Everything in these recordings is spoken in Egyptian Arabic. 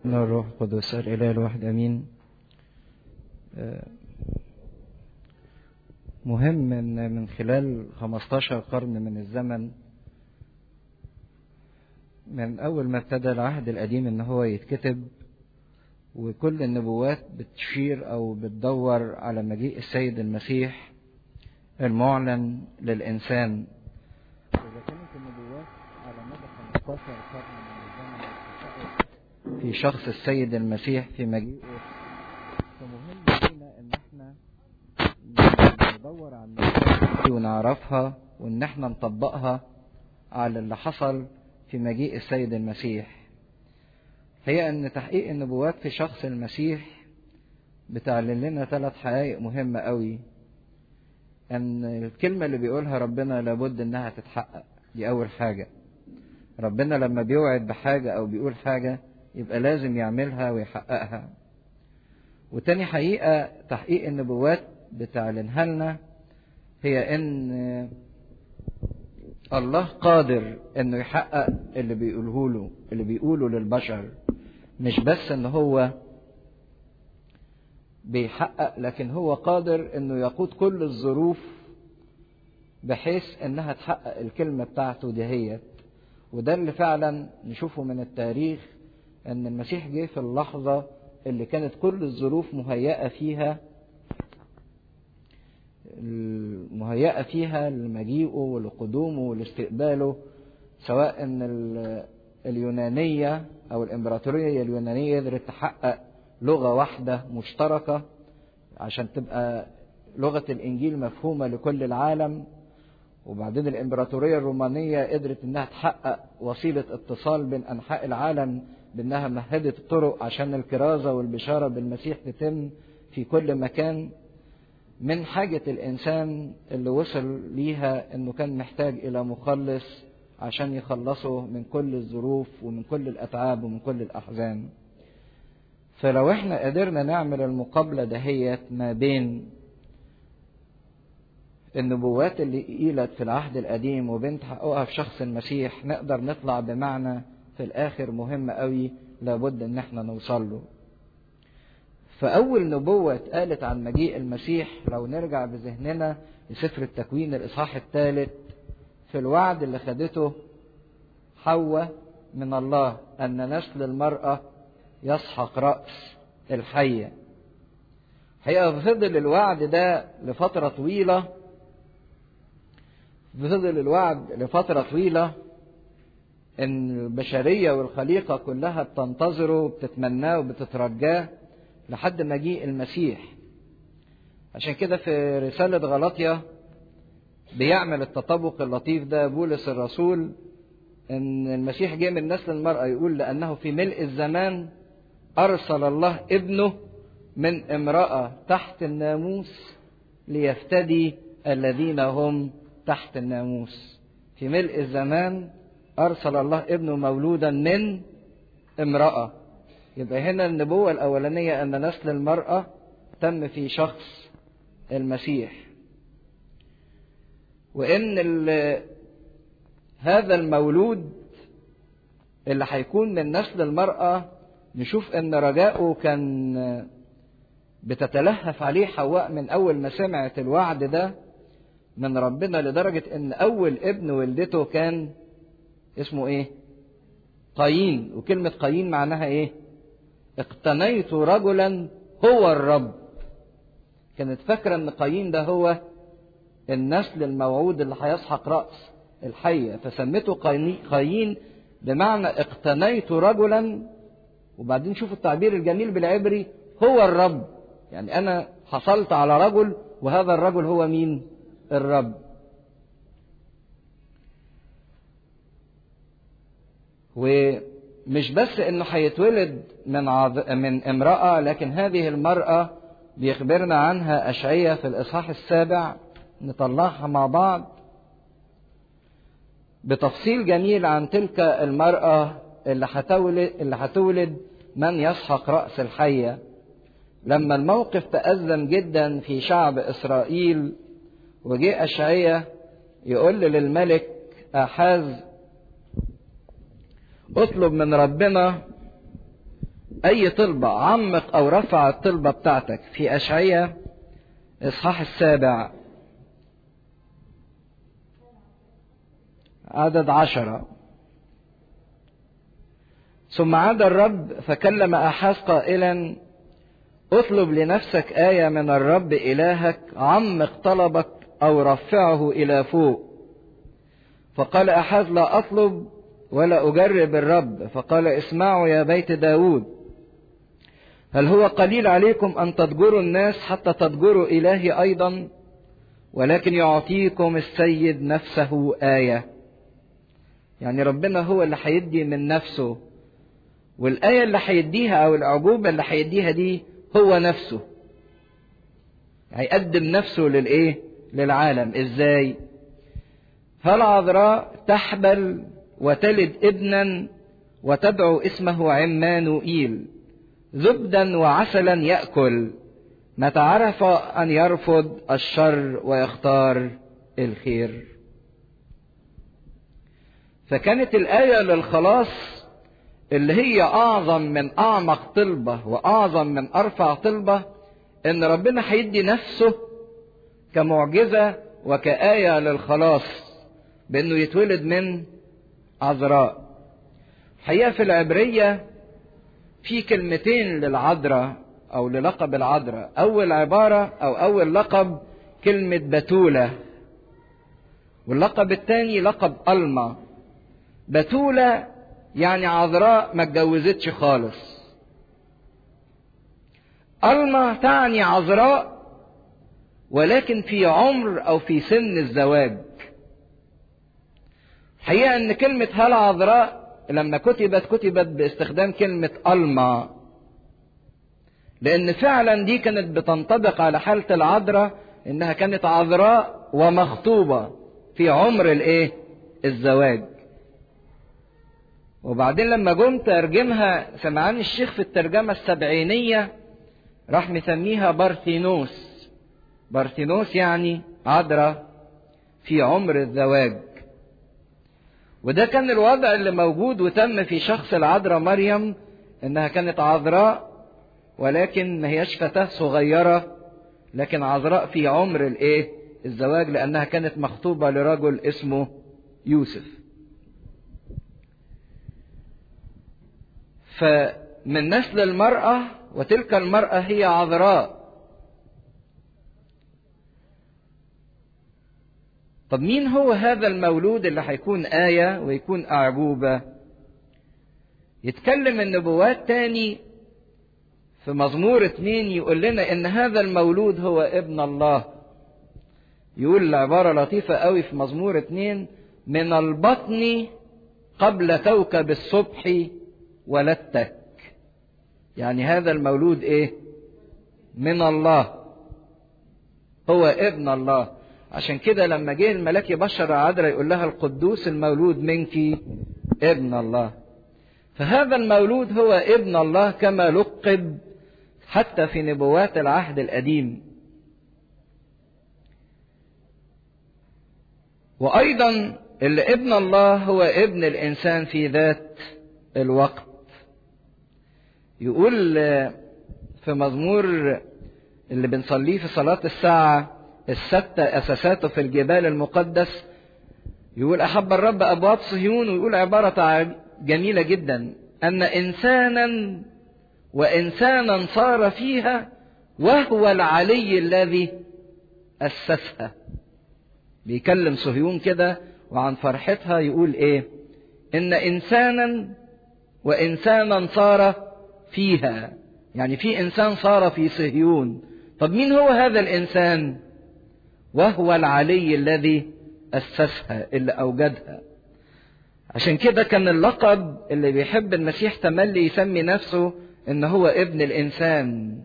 من الروح القدس الإله الواحد أمين مهم أن من خلال 15 قرن من الزمن من أول ما ابتدى العهد القديم أن هو يتكتب وكل النبوات بتشير أو بتدور على مجيء السيد المسيح المعلن للإنسان إذا كانت النبوات على مدى 15 قرن من الزمن في شخص السيد المسيح في مجيئه فمهم لينا ان احنا ندور على النبوات ونعرفها وان احنا نطبقها على اللي حصل في مجيء السيد المسيح هي ان تحقيق النبوات في شخص المسيح بتعلن لنا ثلاث حقائق مهمة قوي ان الكلمة اللي بيقولها ربنا لابد انها تتحقق دي اول حاجة ربنا لما بيوعد بحاجة او بيقول حاجة يبقى لازم يعملها ويحققها وتاني حقيقة تحقيق النبوات بتعلنها لنا هي ان الله قادر انه يحقق اللي بيقوله له اللي بيقوله للبشر مش بس ان هو بيحقق لكن هو قادر انه يقود كل الظروف بحيث انها تحقق الكلمة بتاعته دهيت وده اللي فعلا نشوفه من التاريخ ان المسيح جه في اللحظة اللي كانت كل الظروف مهيئة فيها مهيئة فيها لمجيئه ولقدومه ولاستقباله سواء ان اليونانية او الامبراطورية اليونانية قدرت تحقق لغة واحدة مشتركة عشان تبقى لغة الانجيل مفهومة لكل العالم وبعدين الامبراطورية الرومانية قدرت انها تحقق وسيلة اتصال بين انحاء العالم بانها مهدت الطرق عشان الكرازة والبشارة بالمسيح تتم في كل مكان من حاجة الانسان اللي وصل ليها انه كان محتاج الى مخلص عشان يخلصه من كل الظروف ومن كل الاتعاب ومن كل الاحزان فلو احنا قدرنا نعمل المقابلة دهيت ما بين النبوات اللي قيلت في العهد القديم وبين تحققها في شخص المسيح نقدر نطلع بمعنى في الاخر مهم قوي لابد ان احنا نوصل له فاول نبوة اتقالت عن مجيء المسيح لو نرجع بذهننا لسفر التكوين الاصحاح الثالث في الوعد اللي خدته حواء من الله ان نسل المرأة يسحق رأس الحية حقيقة فضل الوعد ده لفترة طويلة فضل الوعد لفترة طويلة ان البشرية والخليقة كلها بتنتظره وبتتمناه وبتترجاه لحد مجيء المسيح عشان كده في رسالة غلطية بيعمل التطابق اللطيف ده بولس الرسول ان المسيح جه من نسل المرأة يقول لأنه في ملء الزمان أرسل الله ابنه من امرأة تحت الناموس ليفتدي الذين هم تحت الناموس في ملء الزمان أرسل الله ابنه مولودا من امرأة يبقى هنا النبوة الأولانية أن نسل المرأة تم في شخص المسيح وإن هذا المولود اللي هيكون من نسل المرأة نشوف ان رجاؤه كان بتتلهف عليه حواء من اول ما سمعت الوعد ده من ربنا لدرجة ان اول ابن ولدته كان اسمه ايه قايين وكلمة قايين معناها ايه اقتنيت رجلا هو الرب كانت فاكرة ان قايين ده هو النسل الموعود اللي هيسحق رأس الحية فسمته قايين بمعنى اقتنيت رجلا وبعدين شوفوا التعبير الجميل بالعبري هو الرب يعني انا حصلت على رجل وهذا الرجل هو مين الرب ومش بس انه هيتولد من عض... من امراه لكن هذه المراه بيخبرنا عنها اشعياء في الاصحاح السابع نطلعها مع بعض بتفصيل جميل عن تلك المراه اللي هتولد اللي هتولد من يسحق رأس الحية لما الموقف تأزم جدا في شعب إسرائيل وجاء أشعية يقول للملك أحاز اطلب من ربنا أي طلبة عمق أو رفع الطلبة بتاعتك في أشعية إصحاح السابع عدد عشرة ثم عاد الرب فكلم أحاز قائلا اطلب لنفسك آية من الرب إلهك عمق طلبك أو رفعه إلى فوق فقال أحاز لا أطلب ولا أجرب الرب فقال اسمعوا يا بيت داود هل هو قليل عليكم أن تضجروا الناس حتى تضجروا إلهي أيضا ولكن يعطيكم السيد نفسه آية يعني ربنا هو اللي هيدي من نفسه والآية اللي هيديها أو العجوبة اللي هيديها دي هو نفسه هيقدم نفسه للإيه؟ للعالم إزاي؟ هل عذراء تحبل وتلد ابنا وتدعو اسمه عمانوئيل زبدا وعسلا يأكل متى عرف أن يرفض الشر ويختار الخير فكانت الآية للخلاص اللي هي أعظم من أعمق طلبة وأعظم من أرفع طلبة إن ربنا هيدي نفسه كمعجزة وكآية للخلاص بإنه يتولد من عذراء الحقيقة في العبرية في كلمتين للعذراء أو للقب العذراء أول عبارة أو أول لقب كلمة بتولة واللقب الثاني لقب ألما بتولة يعني عذراء ما اتجوزتش خالص ألما تعني عذراء ولكن في عمر أو في سن الزواج الحقيقة أن كلمة هل عذراء لما كتبت كتبت باستخدام كلمة ألما لأن فعلا دي كانت بتنطبق على حالة العذراء إنها كانت عذراء ومخطوبة في عمر الإيه؟ الزواج. وبعدين لما جم ترجمها سمعان الشيخ في الترجمة السبعينية راح مسميها بارثينوس. بارثينوس يعني عذراء في عمر الزواج. وده كان الوضع اللي موجود وتم في شخص العذراء مريم انها كانت عذراء ولكن ما هياش فتاة صغيرة لكن عذراء في عمر الايه الزواج لانها كانت مخطوبة لرجل اسمه يوسف فمن نسل المرأة وتلك المرأة هي عذراء طب مين هو هذا المولود اللي هيكون آية ويكون أعجوبة يتكلم النبوات تاني في مزمور اتنين يقول لنا ان هذا المولود هو ابن الله يقول عبارة لطيفة قوي في مزمور اتنين من البطن قبل كوكب الصبح ولدتك يعني هذا المولود ايه من الله هو ابن الله عشان كده لما جه الملاك يبشر عذراء يقول لها القدوس المولود منك ابن الله فهذا المولود هو ابن الله كما لقب حتى في نبوات العهد القديم وايضا اللي ابن الله هو ابن الانسان في ذات الوقت يقول في مزمور اللي بنصليه في صلاه الساعه الستة أساساته في الجبال المقدس يقول أحب الرب أبواب صهيون ويقول عبارة جميلة جدا أن إنسانا وإنسانا صار فيها وهو العلي الذي أسسها بيكلم صهيون كده وعن فرحتها يقول إيه إن إنسانا وإنسانا صار فيها يعني في إنسان صار في صهيون طب مين هو هذا الإنسان وهو العلي الذي أسسها اللي أوجدها عشان كده كان اللقب اللي بيحب المسيح تملي يسمي نفسه ان هو ابن الانسان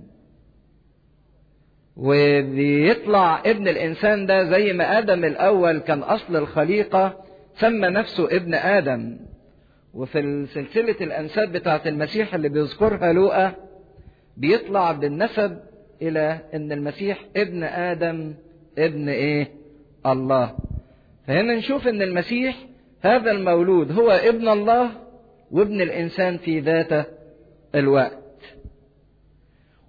وبيطلع ابن الانسان ده زي ما ادم الاول كان اصل الخليقه سمى نفسه ابن ادم وفي سلسله الانساب بتاعه المسيح اللي بيذكرها لوقا بيطلع بالنسب الى ان المسيح ابن ادم ابن ايه الله فهنا نشوف ان المسيح هذا المولود هو ابن الله وابن الانسان في ذات الوقت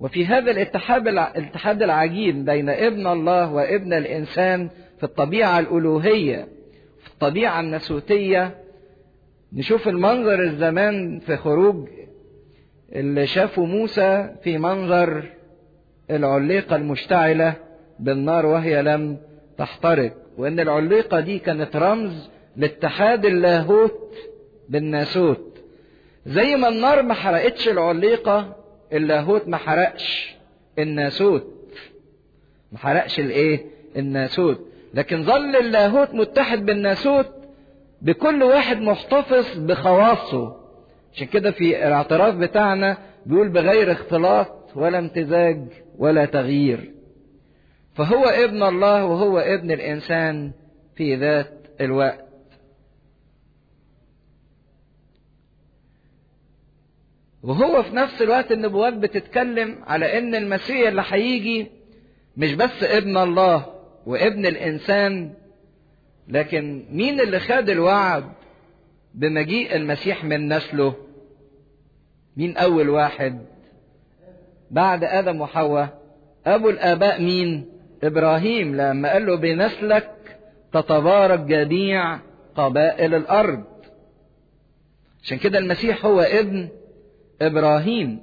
وفي هذا الاتحاد الاتحاد العجيب بين ابن الله وابن الانسان في الطبيعه الالوهيه في الطبيعه النسوتيه نشوف المنظر الزمان في خروج اللي شافه موسى في منظر العليقه المشتعله بالنار وهي لم تحترق وان العليقه دي كانت رمز لاتحاد اللاهوت بالناسوت زي ما النار ما حرقتش العليقه اللاهوت ما حرقش الناسوت ما حرقش الايه الناسوت لكن ظل اللاهوت متحد بالناسوت بكل واحد محتفظ بخواصه عشان كده في الاعتراف بتاعنا بيقول بغير اختلاط ولا امتزاج ولا تغيير فهو ابن الله وهو ابن الانسان في ذات الوقت وهو في نفس الوقت النبوات بتتكلم على ان المسيح اللي هيجي مش بس ابن الله وابن الانسان لكن مين اللي خد الوعد بمجيء المسيح من نسله مين اول واحد بعد ادم وحواء ابو الاباء مين ابراهيم لما قال له بنسلك تتبارك جميع قبائل الارض عشان كده المسيح هو ابن ابراهيم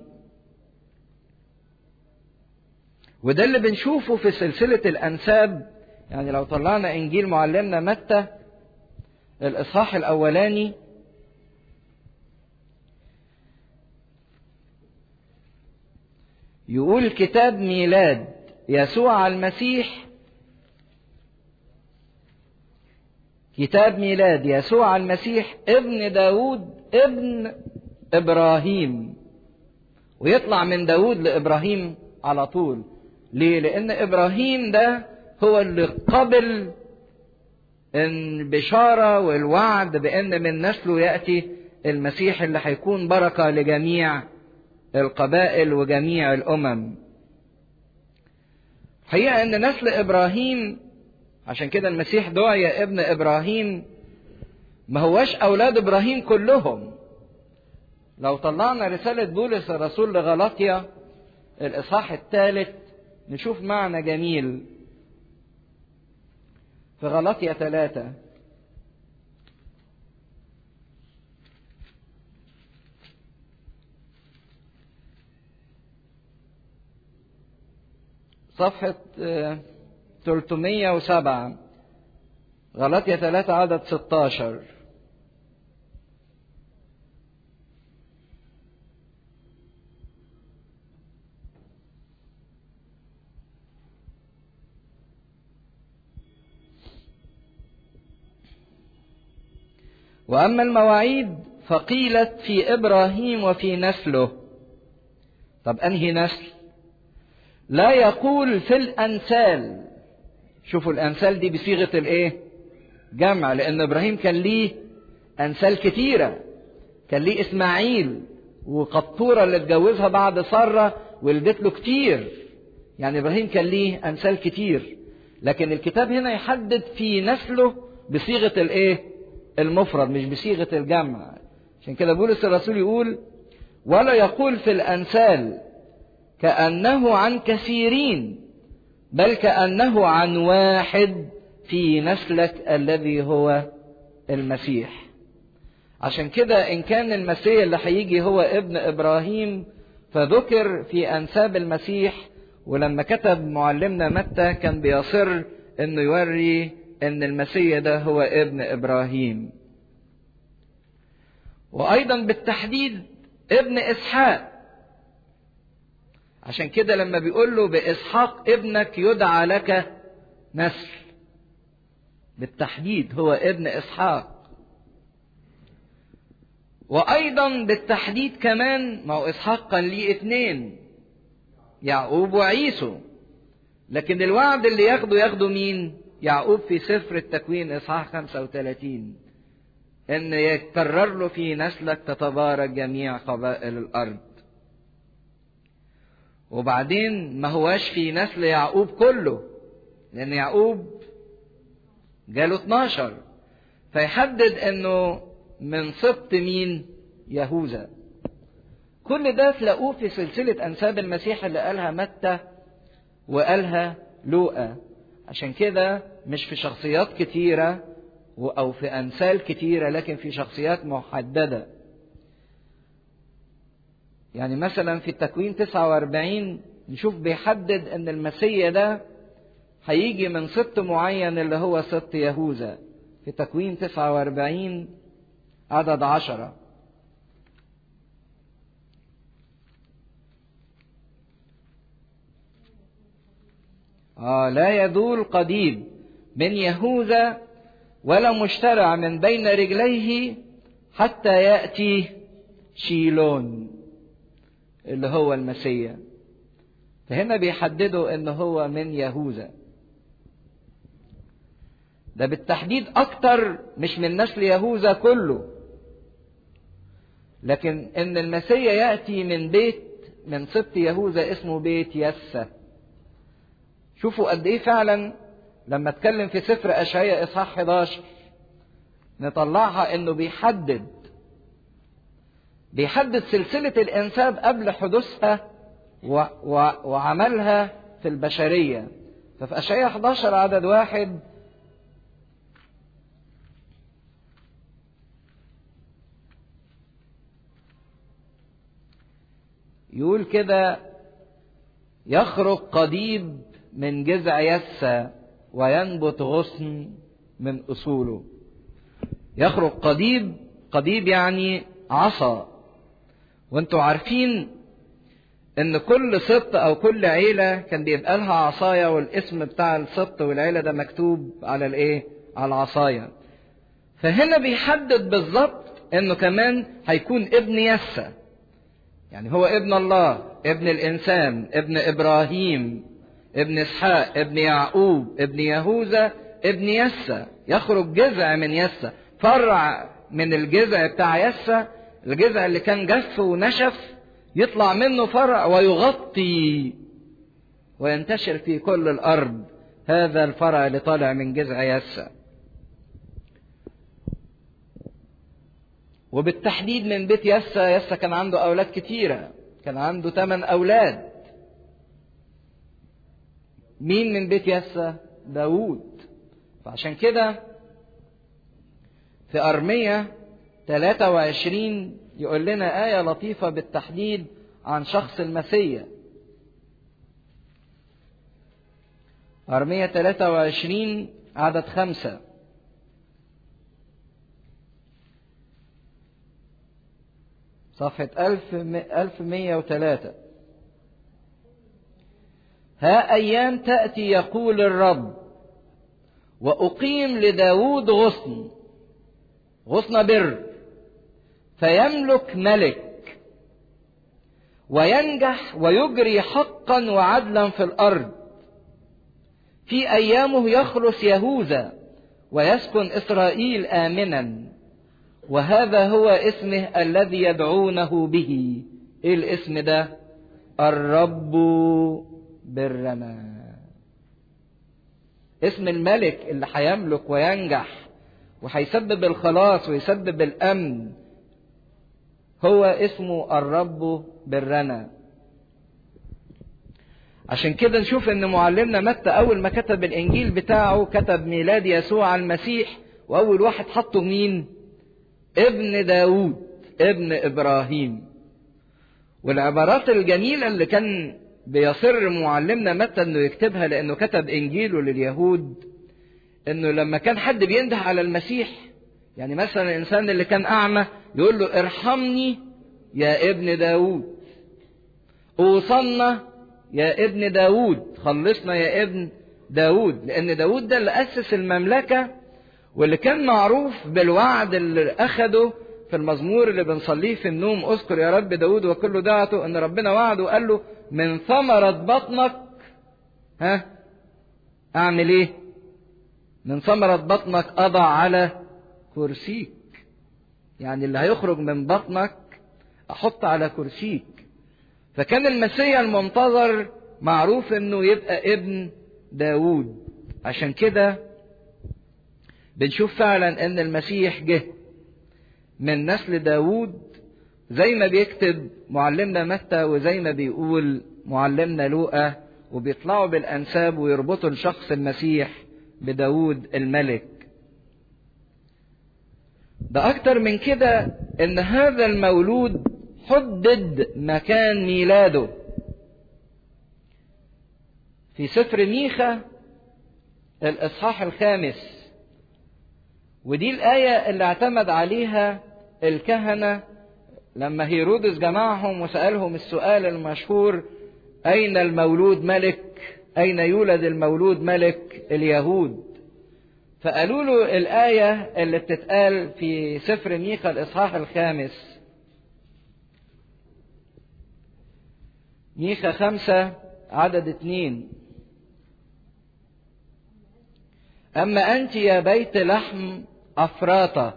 وده اللي بنشوفه في سلسله الانساب يعني لو طلعنا انجيل معلمنا متى الاصحاح الاولاني يقول كتاب ميلاد يسوع المسيح كتاب ميلاد يسوع المسيح ابن داود ابن ابراهيم ويطلع من داود لابراهيم على طول ليه لان ابراهيم ده هو اللي قبل البشاره والوعد بان من نسله ياتي المسيح اللي هيكون بركه لجميع القبائل وجميع الامم حقيقه ان نسل ابراهيم عشان كده المسيح دعي ابن ابراهيم ما هواش اولاد ابراهيم كلهم لو طلعنا رسالة بولس الرسول لغلاطيا الإصحاح الثالث نشوف معنى جميل في غلاطيا ثلاثة صفحة 307 غلاطيا ثلاثة عدد 16 واما المواعيد فقيلت في ابراهيم وفي نسله طب انهي نسل لا يقول في الانسال شوفوا الانسال دي بصيغه الايه جمع لان ابراهيم كان ليه انسال كتيره كان ليه اسماعيل وقطوره اللي اتجوزها بعد ساره ولدت له كتير يعني ابراهيم كان ليه انسال كتير لكن الكتاب هنا يحدد في نسله بصيغه الايه المفرد مش بصيغة الجمع عشان كده بولس الرسول يقول ولا يقول في الأنسال كأنه عن كثيرين بل كأنه عن واحد في نسلك الذي هو المسيح عشان كده إن كان المسيح اللي هيجي هو ابن إبراهيم فذكر في أنساب المسيح ولما كتب معلمنا متى كان بيصر إنه يوري ان المسيح ده هو ابن ابراهيم وايضا بالتحديد ابن اسحاق عشان كده لما بيقول له باسحاق ابنك يدعى لك نسل بالتحديد هو ابن اسحاق وايضا بالتحديد كمان ما هو اسحاق كان ليه اتنين يعقوب وعيسو لكن الوعد اللي ياخده ياخده مين يعقوب في سفر التكوين اصحاح 35 ان يتكرر له في نسلك تتبارك جميع قبائل الارض وبعدين ما هواش في نسل يعقوب كله لان يعقوب جاله 12 فيحدد انه من سبط مين يهوذا كل ده تلاقوه في سلسلة أنساب المسيح اللي قالها متى وقالها لوقا عشان كده مش في شخصيات كتيرة أو في أمثال كتيرة لكن في شخصيات محددة يعني مثلا في التكوين 49 نشوف بيحدد ان المسيا ده هيجي من سبط معين اللي هو سبط يهوذا في تكوين 49 عدد عشرة آه لا يذول قديم من يهوذا ولا مشترع من بين رجليه حتى يأتي شيلون اللي هو المسيا فهنا بيحددوا ان هو من يهوذا ده بالتحديد اكتر مش من نسل يهوذا كله لكن ان المسيا ياتي من بيت من سبط يهوذا اسمه بيت يسة شوفوا قد ايه فعلا لما اتكلم في سفر اشعياء اصحاح 11 نطلعها انه بيحدد بيحدد سلسلة الانساب قبل حدوثها و و وعملها في البشرية ففي اشعياء 11 عدد واحد يقول كده يخرج قضيب من جذع يسى وينبت غصن من اصوله يخرج قضيب قضيب يعني عصا وانتوا عارفين ان كل سبط او كل عيله كان بيبقى لها عصايه والاسم بتاع السبط والعيله ده مكتوب على الايه على العصايه فهنا بيحدد بالظبط انه كمان هيكون ابن يسى يعني هو ابن الله ابن الانسان ابن ابراهيم ابن اسحاق ابن يعقوب ابن يهوذا ابن يسى يخرج جذع من يسى فرع من الجذع بتاع يسى الجذع اللي كان جف ونشف يطلع منه فرع ويغطي وينتشر في كل الارض هذا الفرع اللي طالع من جذع يسى وبالتحديد من بيت يسى يسى كان عنده أولاد كتيرة كان عنده ثمان أولاد مين من بيت يسى داوود فعشان كده في أرمية 23 يقول لنا آية لطيفة بالتحديد عن شخص المسيا أرمية 23 عدد خمسة صفحة ألف, ألف مية وثلاثة ها أيام تأتي يقول الرب وأقيم لداود غصن غصن بر فيملك ملك وينجح ويجري حقا وعدلا في الأرض في أيامه يخلص يهوذا ويسكن إسرائيل آمنا وهذا هو اسمه الذي يدعونه به ايه الاسم ده الرب برنا اسم الملك اللي هيملك وينجح وهيسبب الخلاص ويسبب الامن هو اسمه الرب برنا عشان كده نشوف ان معلمنا متى اول ما كتب الانجيل بتاعه كتب ميلاد يسوع المسيح واول واحد حطه مين ابن داود ابن ابراهيم والعبارات الجميله اللي كان بيصر معلمنا متى انه يكتبها لانه كتب انجيله لليهود انه لما كان حد بينده على المسيح يعني مثلا الانسان اللي كان اعمى يقول له ارحمني يا ابن داود اوصلنا يا ابن داود خلصنا يا ابن داود لان داود ده اللي اسس المملكه واللي كان معروف بالوعد اللي أخده في المزمور اللي بنصليه في النوم اذكر يا رب داود وكل دعته ان ربنا وعده وقال له من ثمرة بطنك ها اعمل ايه من ثمرة بطنك اضع على كرسيك يعني اللي هيخرج من بطنك احط على كرسيك فكان المسيح المنتظر معروف انه يبقى ابن داود عشان كده بنشوف فعلا ان المسيح جه من نسل داود زي ما بيكتب معلمنا متى وزي ما بيقول معلمنا لوقا وبيطلعوا بالأنساب ويربطوا الشخص المسيح بداود الملك ده أكتر من كده إن هذا المولود حدد مكان ميلاده في سفر ميخا الإصحاح الخامس ودي الآية اللي اعتمد عليها الكهنة لما هيرودس جمعهم وسألهم السؤال المشهور أين المولود ملك أين يولد المولود ملك اليهود فقالوا له الآية اللي بتتقال في سفر ميخا الإصحاح الخامس ميخا خمسة عدد اتنين أما أنت يا بيت لحم أفراطة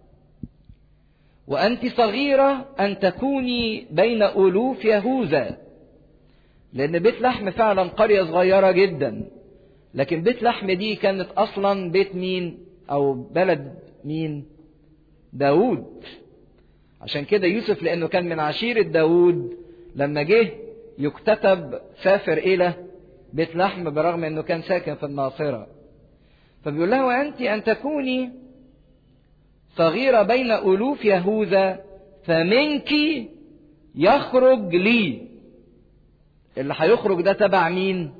وأنت صغيرة أن تكوني بين ألوف يهوذا لأن بيت لحم فعلا قرية صغيرة جدا لكن بيت لحم دي كانت أصلا بيت مين أو بلد مين داود عشان كده يوسف لأنه كان من عشيرة داود لما جه يكتتب سافر إلى بيت لحم برغم أنه كان ساكن في الناصرة فبيقول لها وأنت أن تكوني صغيرة بين ألوف يهوذا فمنك يخرج لي اللي هيخرج ده تبع مين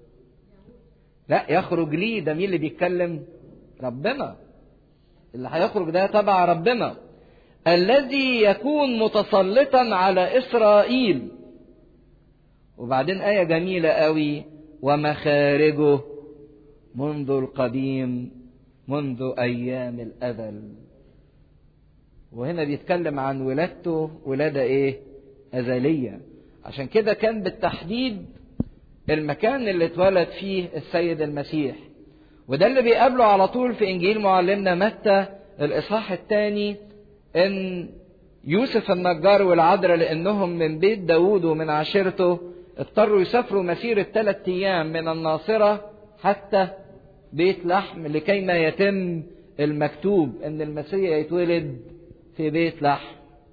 لا يخرج لي ده مين اللي بيتكلم ربنا اللي هيخرج ده تبع ربنا الذي يكون متسلطا على إسرائيل وبعدين آية جميلة قوي ومخارجه منذ القديم منذ أيام الأزل وهنا بيتكلم عن ولادته ولادة إيه أزلية عشان كده كان بالتحديد المكان اللي اتولد فيه السيد المسيح وده اللي بيقابله على طول في إنجيل معلمنا متى الإصحاح الثاني إن يوسف النجار والعذراء لأنهم من بيت داوود ومن عشيرته اضطروا يسافروا مسيرة ثلاثة أيام من الناصرة حتى بيت لحم لكي ما يتم المكتوب ان المسيح يتولد في بيت لحم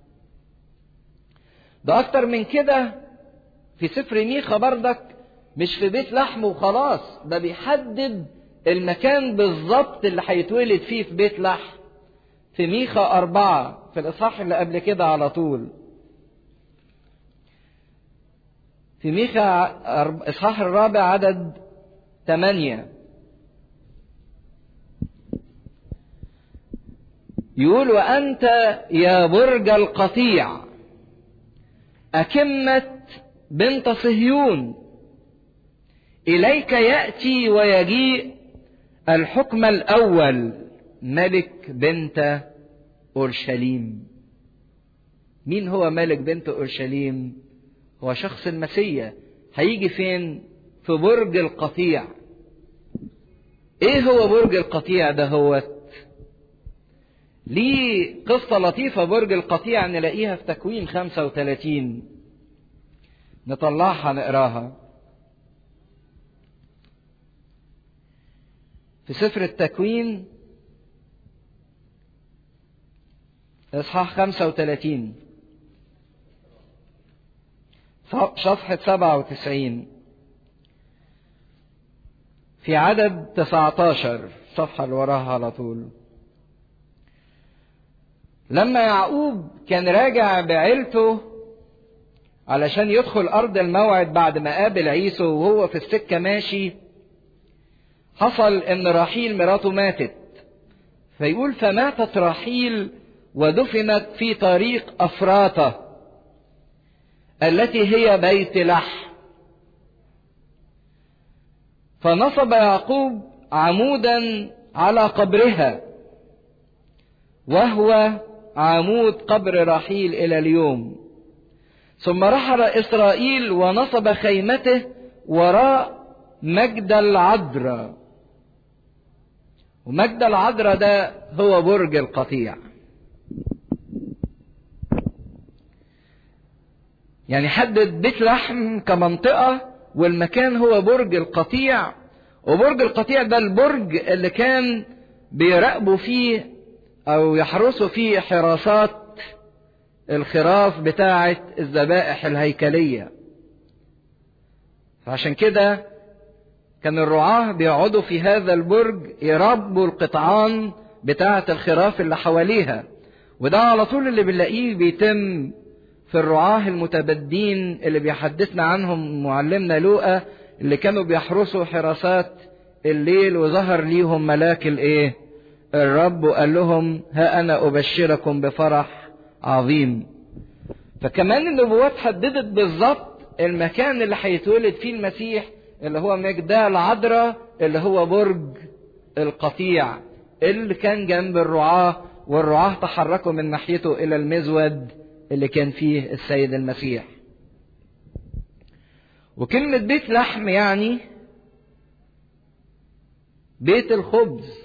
ده اكتر من كده في سفر ميخا بردك مش في بيت لحم وخلاص ده بيحدد المكان بالظبط اللي هيتولد فيه في بيت لحم في ميخا أربعة في الإصحاح اللي قبل كده على طول في ميخا إصحاح الرابع عدد ثمانية يقول وأنت يا برج القطيع أكمة بنت صهيون إليك يأتي ويجيء الحكم الأول ملك بنت أورشليم مين هو ملك بنت أورشليم هو شخص المسيح هيجي فين في برج القطيع ايه هو برج القطيع ده هو ليه قصة لطيفة برج القطيع نلاقيها في تكوين 35 نطلعها نقراها في سفر التكوين اصحاح 35 صفحة 97 في عدد 19 الصفحة اللي وراها على طول لما يعقوب كان راجع بعيلته علشان يدخل أرض الموعد بعد ما قابل عيسو وهو في السكة ماشي حصل إن راحيل مراته ماتت فيقول فماتت راحيل ودفنت في طريق أفراطة التي هي بيت لحم فنصب يعقوب عمودا على قبرها وهو عمود قبر رحيل إلى اليوم ثم رحل إسرائيل ونصب خيمته وراء مجد العذراء ومجد العذراء ده هو برج القطيع يعني حدد بيت لحم كمنطقة والمكان هو برج القطيع وبرج القطيع ده البرج اللي كان بيراقبوا فيه أو يحرسوا فيه حراسات الخراف بتاعة الذبائح الهيكلية فعشان كده كان الرعاة بيقعدوا في هذا البرج يربوا القطعان بتاعة الخراف اللي حواليها وده على طول اللي بنلاقيه بيتم في الرعاة المتبدين اللي بيحدثنا عنهم معلمنا لوقا اللي كانوا بيحرسوا حراسات الليل وظهر ليهم ملاك الايه الرب وقال لهم ها انا ابشركم بفرح عظيم فكمان النبوات حددت بالظبط المكان اللي هيتولد فيه المسيح اللي هو مجدال عذراء اللي هو برج القطيع اللي كان جنب الرعاة والرعاة تحركوا من ناحيته إلى المزود اللي كان فيه السيد المسيح وكلمة بيت لحم يعني بيت الخبز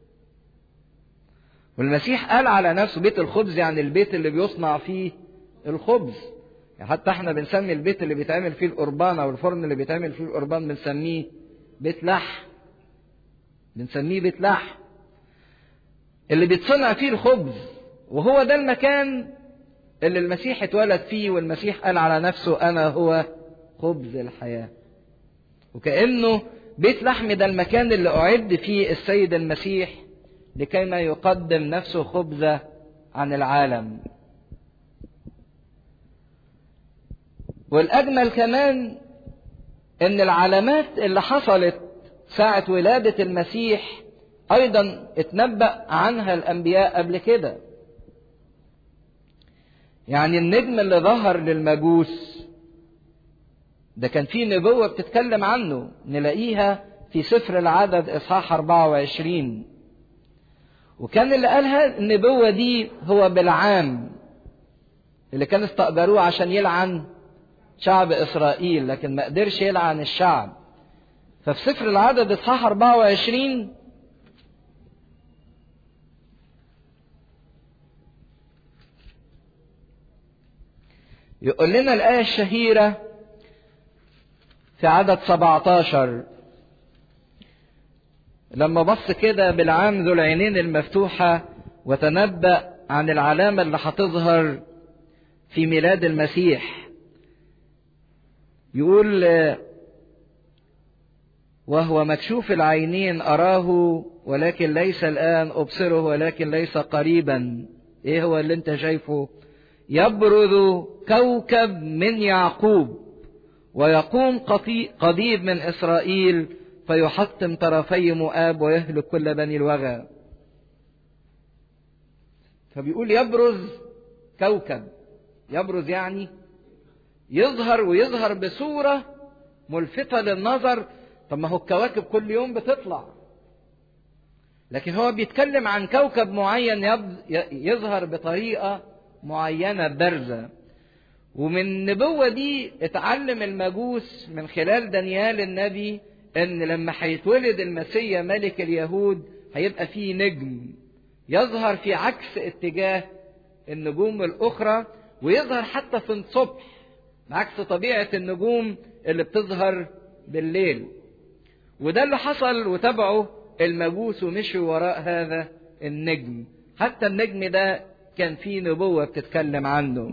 والمسيح قال على نفسه بيت الخبز يعني البيت اللي بيصنع فيه الخبز يعني حتى احنا بنسمي البيت اللي بيتعمل فيه القربان او الفرن اللي بيتعمل فيه القربان بنسميه بيت لحم بنسميه بيت لحم اللي بيتصنع فيه الخبز وهو ده المكان اللي المسيح اتولد فيه والمسيح قال على نفسه انا هو خبز الحياه وكانه بيت لحم ده المكان اللي اعد فيه السيد المسيح لكي ما يقدم نفسه خبزه عن العالم والاجمل كمان ان العلامات اللي حصلت ساعه ولاده المسيح ايضا اتنبأ عنها الانبياء قبل كده يعني النجم اللي ظهر للمجوس ده كان فيه نبوة بتتكلم عنه نلاقيها في سفر العدد إصحاح 24 وكان اللي قالها النبوة دي هو بالعام اللي كان استقبلوه عشان يلعن شعب إسرائيل لكن ما قدرش يلعن الشعب ففي سفر العدد إصحاح 24 يقول لنا الآية الشهيرة في عدد 17 لما بص كده بالعام ذو العينين المفتوحة وتنبأ عن العلامة اللي هتظهر في ميلاد المسيح يقول وهو مكشوف العينين أراه ولكن ليس الآن أبصره ولكن ليس قريبا إيه هو اللي أنت شايفه يبرز كوكب من يعقوب ويقوم قضيب من إسرائيل فيحطم طرفي مؤاب ويهلك كل بني الوغى فبيقول يبرز كوكب يبرز يعني يظهر ويظهر بصورة ملفتة للنظر طب ما هو الكواكب كل يوم بتطلع لكن هو بيتكلم عن كوكب معين يظهر بطريقة معينة بارزة ومن النبوة دي اتعلم المجوس من خلال دانيال النبي ان لما هيتولد المسيا ملك اليهود هيبقى فيه نجم يظهر في عكس اتجاه النجوم الاخرى ويظهر حتى في الصبح عكس طبيعة النجوم اللي بتظهر بالليل وده اللي حصل وتبعه المجوس ومشوا وراء هذا النجم حتى النجم ده كان فيه نبوة بتتكلم عنه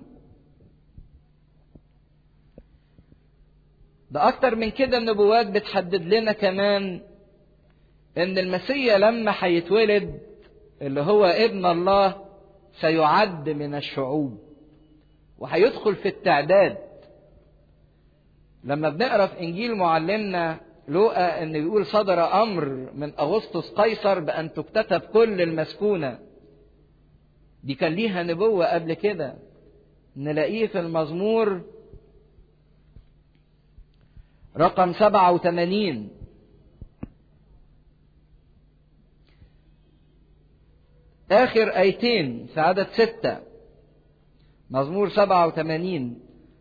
ده أكتر من كده النبوات بتحدد لنا كمان إن المسيا لما هيتولد اللي هو ابن الله سيعد من الشعوب وهيدخل في التعداد لما بنقرا في انجيل معلمنا لوقا ان بيقول صدر امر من اغسطس قيصر بان تكتتب كل المسكونه دي كان ليها نبوه قبل كده نلاقيه في المزمور رقم 87 آخر آيتين في عدد ستة مزمور 87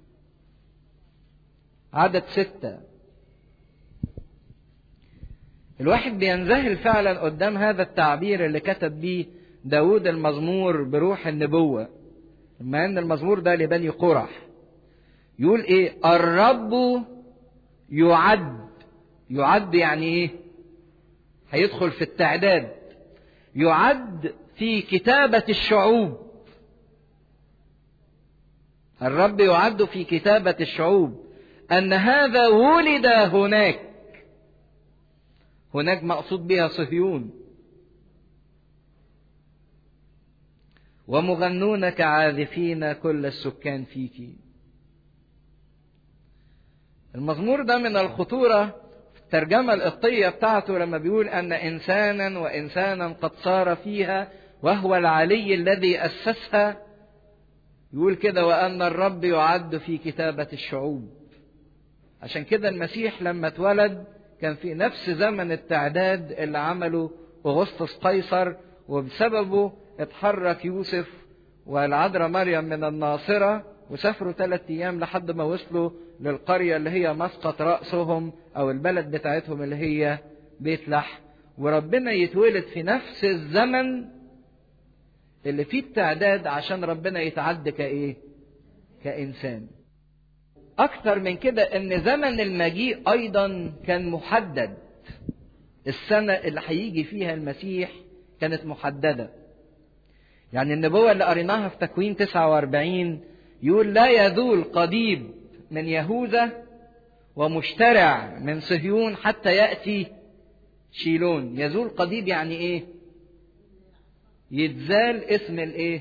عدد ستة الواحد بينذهل فعلا قدام هذا التعبير اللي كتب بيه داود المزمور بروح النبوة لما أن المزمور ده لبني قرح يقول إيه الرب يعد يعد يعني إيه هيدخل في التعداد يعد في كتابة الشعوب الرب يعد في كتابة الشعوب أن هذا ولد هناك هناك مقصود بها صهيون ومغنون كعازفين كل السكان فيك المزمور ده من الخطورة في الترجمة القبطية بتاعته لما بيقول أن إنسانا وإنسانا قد صار فيها وهو العلي الذي أسسها يقول كده وأن الرب يعد في كتابة الشعوب عشان كده المسيح لما اتولد كان في نفس زمن التعداد اللي عمله أغسطس قيصر وبسببه اتحرك يوسف والعذراء مريم من الناصرة وسافروا ثلاثة أيام لحد ما وصلوا للقرية اللي هي مسقط رأسهم أو البلد بتاعتهم اللي هي بيت لحم وربنا يتولد في نفس الزمن اللي فيه التعداد عشان ربنا يتعد كإيه؟ كإنسان. أكثر من كده إن زمن المجيء أيضا كان محدد. السنة اللي هيجي فيها المسيح كانت محددة. يعني النبوة اللي قريناها في تكوين 49 يقول لا يذول قضيب من يهوذا ومشترع من صهيون حتى يأتي شيلون يزول قضيب يعني ايه يتزال اسم الايه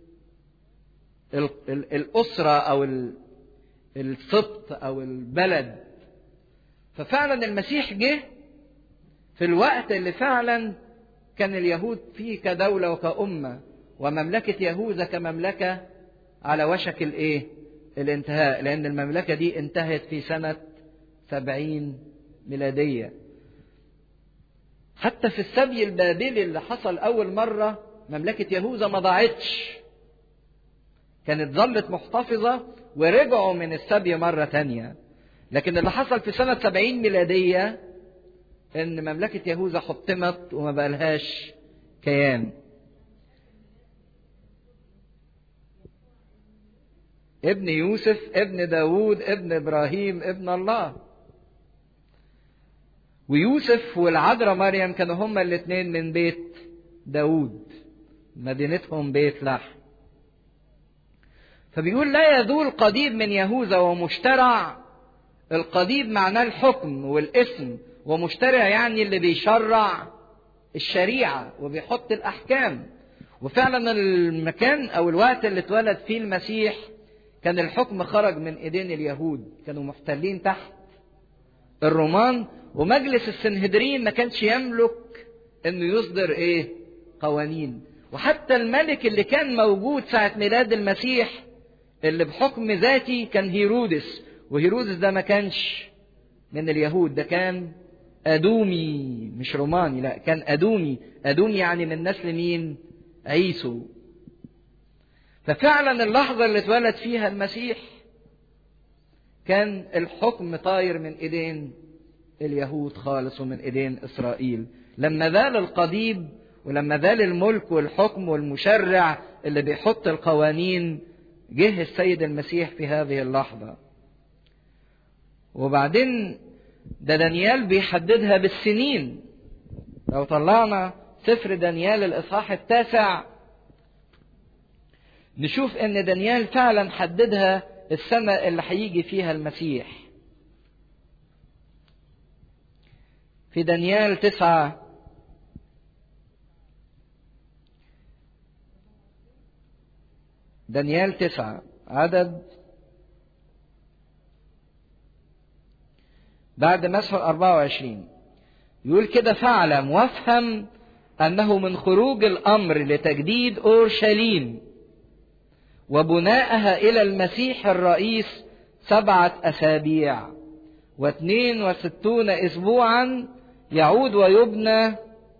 الأسرة أو السبط أو البلد ففعلا المسيح جه في الوقت اللي فعلا كان اليهود فيه كدولة وكأمة ومملكة يهوذا كمملكة على وشك الايه الانتهاء لأن المملكة دي انتهت في سنة سبعين ميلادية حتى في السبي البابلي اللي حصل أول مرة مملكة يهوذا ما ضاعتش كانت ظلت محتفظة ورجعوا من السبي مرة تانية لكن اللي حصل في سنة سبعين ميلادية إن مملكة يهوذا حطمت وما بقالهاش كيان ابن يوسف ابن داود ابن إبراهيم ابن الله ويوسف والعذراء مريم كانوا هما الاثنين من بيت داود مدينتهم بيت لحم فبيقول لا يذول قضيب من يهوذا ومشترع القضيب معناه الحكم والاسم ومشترع يعني اللي بيشرع الشريعة وبيحط الأحكام وفعلا المكان أو الوقت اللي اتولد فيه المسيح كان الحكم خرج من ايدين اليهود كانوا محتلين تحت الرومان ومجلس السنهدرين ما كانش يملك انه يصدر ايه قوانين وحتى الملك اللي كان موجود ساعة ميلاد المسيح اللي بحكم ذاتي كان هيرودس وهيرودس ده ما كانش من اليهود ده كان أدومي مش روماني لا كان أدومي أدومي يعني من نسل مين عيسو ففعلا اللحظة اللي اتولد فيها المسيح كان الحكم طاير من ايدين اليهود خالص ومن ايدين اسرائيل لما ذال القضيب ولما ذال الملك والحكم والمشرع اللي بيحط القوانين جه السيد المسيح في هذه اللحظة وبعدين ده دانيال بيحددها بالسنين لو طلعنا سفر دانيال الإصحاح التاسع نشوف ان دانيال فعلا حددها السنة اللي هيجي فيها المسيح في دانيال تسعة دانيال تسعة عدد بعد مسح 24 يقول كده فاعلم وافهم أنه من خروج الأمر لتجديد أورشليم وبناءها إلى المسيح الرئيس سبعة أسابيع واثنين وستون أسبوعا يعود ويبنى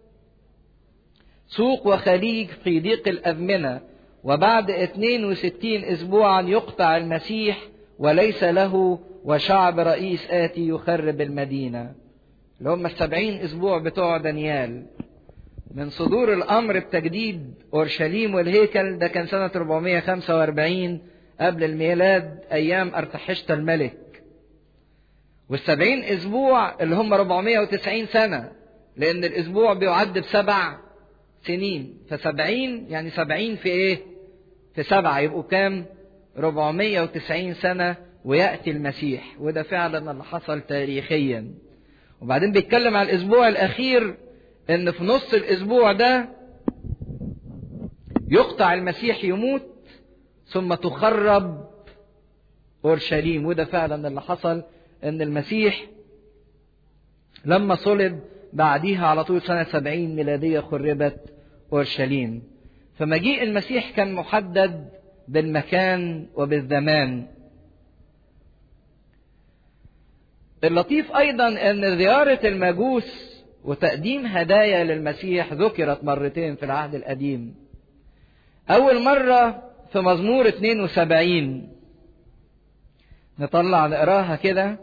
سوق وخليج في ضيق الأزمنة وبعد 62 أسبوعا يقطع المسيح وليس له وشعب رئيس آتي يخرب المدينة اللي هم السبعين أسبوع بتوع دانيال من صدور الأمر بتجديد أورشليم والهيكل ده كان سنة 445 قبل الميلاد أيام أرتحشت الملك والسبعين أسبوع اللي هم 490 سنة لأن الأسبوع بيعد بسبع سنين فسبعين يعني سبعين في إيه؟ في سبعة يبقوا كام؟ 490 سنة ويأتي المسيح وده فعلا اللي حصل تاريخيا وبعدين بيتكلم على الأسبوع الأخير إن في نص الأسبوع ده يقطع المسيح يموت ثم تخرب أورشليم وده فعلا اللي حصل إن المسيح لما صلب بعديها على طول سنة سبعين ميلادية خربت أورشليم فمجيء المسيح كان محدد بالمكان وبالزمان اللطيف أيضا أن زيارة المجوس وتقديم هدايا للمسيح ذكرت مرتين في العهد القديم أول مرة في مزمور 72 نطلع نقراها كده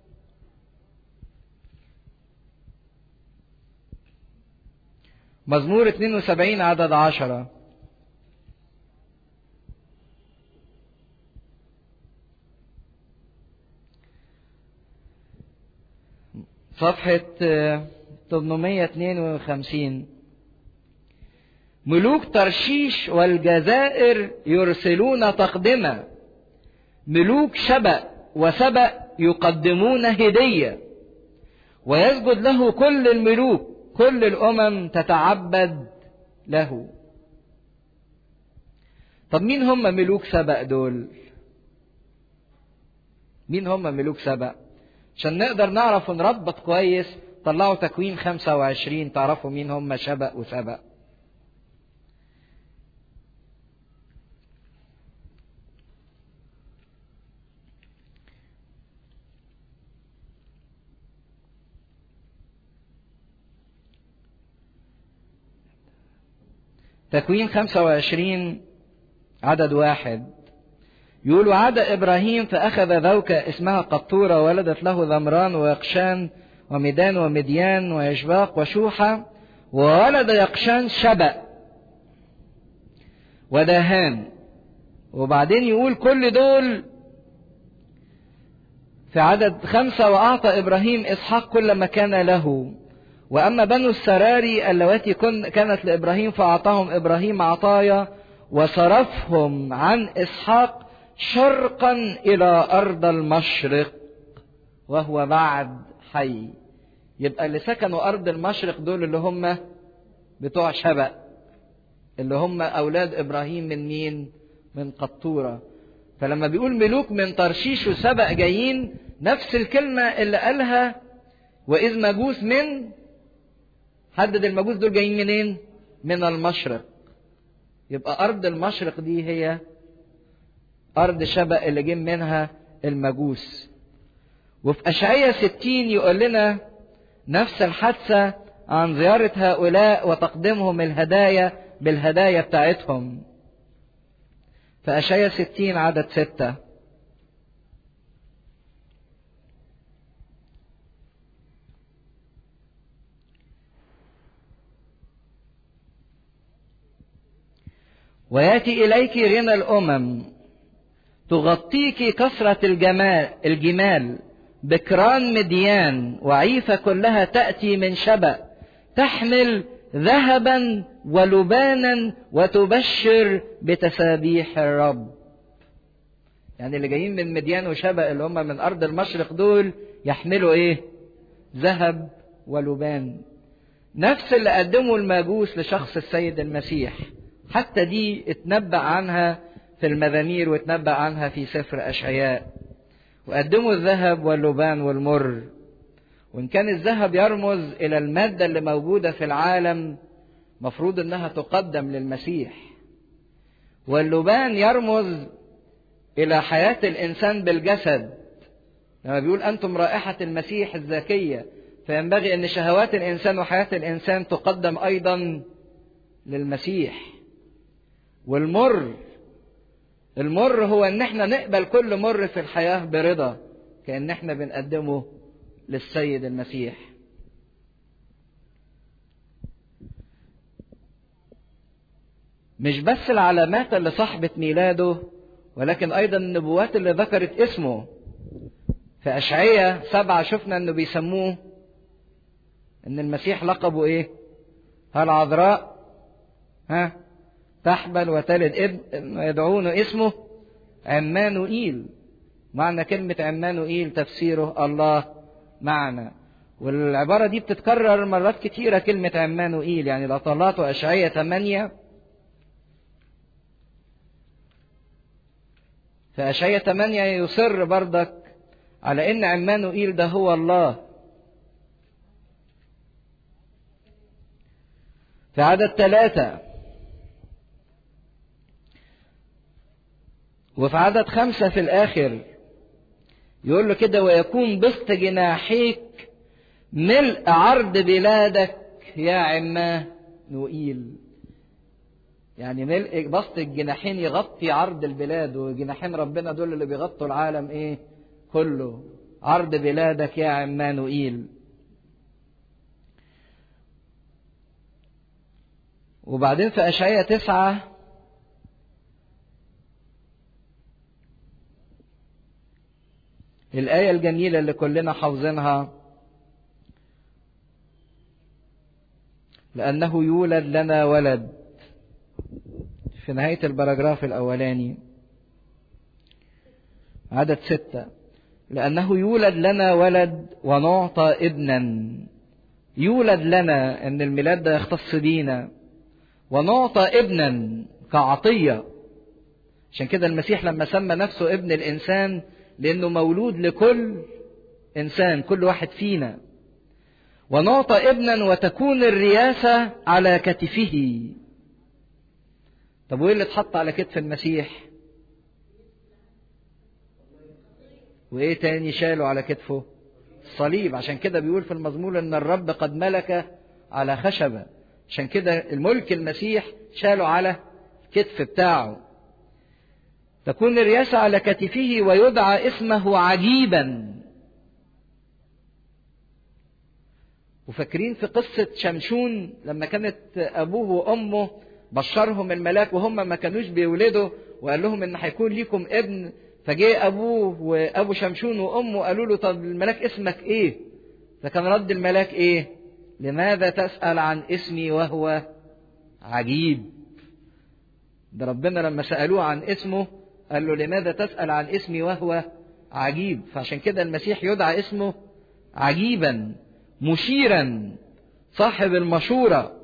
مزمور 72 عدد عشرة صفحة 852 ملوك ترشيش والجزائر يرسلون تقدمة ملوك شبأ وسبأ يقدمون هدية ويسجد له كل الملوك كل الأمم تتعبد له طب مين هم ملوك سبأ دول مين هم ملوك سبأ عشان نقدر نعرف ونربط كويس طلعوا تكوين 25 تعرفوا مين هم شبأ وسبأ تكوين 25 عدد واحد يقول عاد إبراهيم فأخذ ذوكة اسمها قطورة ولدت له ذمران ويقشان وميدان ومديان ويشباق وشوحة وولد يقشان شبأ وداهان وبعدين يقول كل دول في عدد خمسة وأعطى إبراهيم إسحاق كل ما كان له وأما بنو السراري اللواتي كانت لإبراهيم فأعطاهم إبراهيم عطايا وصرفهم عن إسحاق شرقا إلى أرض المشرق وهو بعد حي يبقى اللي سكنوا أرض المشرق دول اللي هم بتوع شبأ اللي هم أولاد إبراهيم من مين؟ من قطورة فلما بيقول ملوك من ترشيش وسبأ جايين نفس الكلمة اللي قالها وإذ مجوس من حدد المجوس دول جايين منين؟ من المشرق. يبقى أرض المشرق دي هي أرض شبأ اللي جه منها المجوس. وفي أشعية 60 يقول لنا نفس الحادثة عن زيارة هؤلاء وتقديمهم الهدايا بالهدايا بتاعتهم. في أشعية 60 عدد 6 وياتي اليك غنى الامم تغطيك كثره الجمال الجمال بكران مديان وعيفه كلها تاتي من شبا تحمل ذهبا ولبانا وتبشر بتسابيح الرب يعني اللي جايين من مديان وشبا اللي هم من ارض المشرق دول يحملوا ايه ذهب ولبان نفس اللي قدمه المجوس لشخص السيد المسيح حتى دي اتنبأ عنها في المزامير واتنبأ عنها في سفر أشعياء وقدموا الذهب واللبان والمر وإن كان الذهب يرمز إلى المادة اللي موجودة في العالم مفروض إنها تقدم للمسيح واللبان يرمز إلى حياة الإنسان بالجسد لما بيقول أنتم رائحة المسيح الزاكية فينبغي أن شهوات الإنسان وحياة الإنسان تقدم أيضا للمسيح والمر المر هو ان احنا نقبل كل مر في الحياة برضا كأن احنا بنقدمه للسيد المسيح مش بس العلامات اللي صاحبت ميلاده ولكن ايضا النبوات اللي ذكرت اسمه في اشعية سبعة شفنا انه بيسموه ان المسيح لقبه ايه هل عذراء ها تحبل وتلد ابن يدعون اسمه عمانوئيل معنى كلمة عمانوئيل تفسيره الله معنا والعبارة دي بتتكرر مرات كتيرة كلمة عمانوئيل يعني لو طلعتوا أشعية 8 في أشعية 8 يصر بردك على إن عمانوئيل ده هو الله في عدد ثلاثة وفي عدد خمسة في الآخر يقول له كده ويكون بسط جناحيك ملء عرض بلادك يا عماه نوئيل يعني ملء بسط الجناحين يغطي عرض البلاد وجناحين ربنا دول اللي بيغطوا العالم ايه كله عرض بلادك يا عمانوئيل وبعدين في أشعية تسعة الآية الجميلة اللي كلنا حافظينها لأنه يولد لنا ولد في نهاية البراجراف الأولاني عدد ستة لأنه يولد لنا ولد ونعطى ابنا يولد لنا أن الميلاد ده يختص بينا ونعطى ابنا كعطية عشان كده المسيح لما سمى نفسه ابن الإنسان لأنه مولود لكل إنسان كل واحد فينا ونعطى ابنا وتكون الرياسة على كتفه طب وايه اللي اتحط على كتف المسيح وايه تاني شاله على كتفه الصليب عشان كده بيقول في المزمور ان الرب قد ملك على خشبه عشان كده الملك المسيح شاله على الكتف بتاعه تكون الرياسة على كتفه ويدعى اسمه عجيبا وفاكرين في قصة شمشون لما كانت أبوه وأمه بشرهم الملاك وهم ما كانوش بيولدوا وقال لهم إن هيكون ليكم ابن فجاء أبوه وأبو شمشون وأمه قالوا له طب الملاك اسمك إيه؟ فكان رد الملاك إيه؟ لماذا تسأل عن اسمي وهو عجيب؟ ده ربنا لما سألوه عن اسمه قال له لماذا تسأل عن اسمي وهو عجيب فعشان كده المسيح يدعى اسمه عجيبا مشيرا صاحب المشورة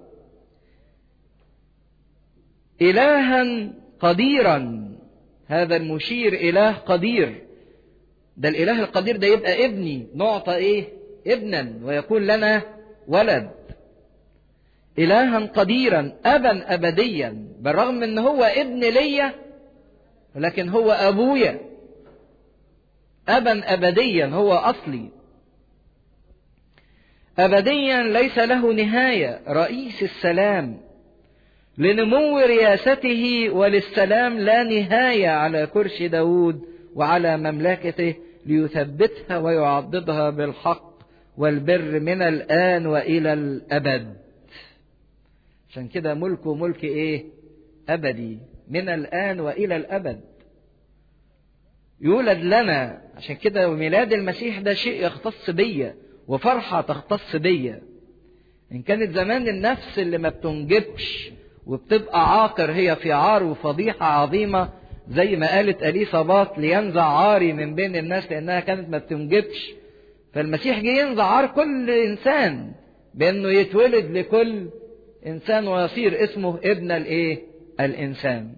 إلها قديرا هذا المشير إله قدير ده الإله القدير ده يبقى ابني نعطى إيه ابنا ويكون لنا ولد إلها قديرا أبا أبديا بالرغم إن هو ابن ليا لكن هو أبويا أبا أبديا هو أصلي أبديا ليس له نهاية رئيس السلام لنمو رياسته وللسلام لا نهاية على كرسي داود وعلى مملكته ليثبتها ويعضدها بالحق والبر من الآن وإلى الأبد عشان كده ملكه ملك إيه أبدي من الآن وإلى الأبد يولد لنا عشان كده ميلاد المسيح ده شيء يختص بيا وفرحة تختص بيا إن كانت زمان النفس اللي ما بتنجبش وبتبقى عاقر هي في عار وفضيحة عظيمة زي ما قالت أليصابات لينزع عاري من بين الناس لأنها كانت ما بتنجبش فالمسيح جه ينزع عار كل إنسان بأنه يتولد لكل إنسان ويصير اسمه ابن الإيه؟ الإنسان.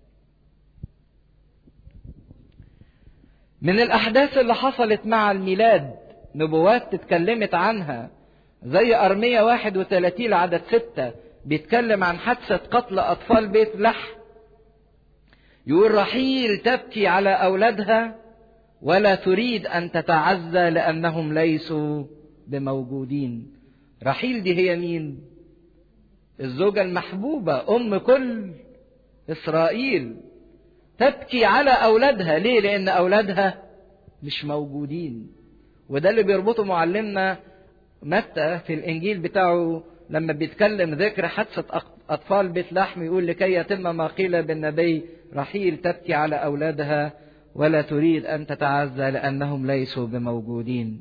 من الأحداث اللي حصلت مع الميلاد نبوات اتكلمت عنها زي أرمية 31 عدد ستة بيتكلم عن حادثة قتل أطفال بيت لحم يقول رحيل تبكي على أولادها ولا تريد أن تتعزى لأنهم ليسوا بموجودين رحيل دي هي مين الزوجة المحبوبة أم كل إسرائيل تبكي على أولادها ليه لأن أولادها مش موجودين وده اللي بيربطه معلمنا متى في الإنجيل بتاعه لما بيتكلم ذكر حادثة أطفال بيت لحم يقول لكي يتم ما قيل بالنبي رحيل تبكي على أولادها ولا تريد أن تتعزى لأنهم ليسوا بموجودين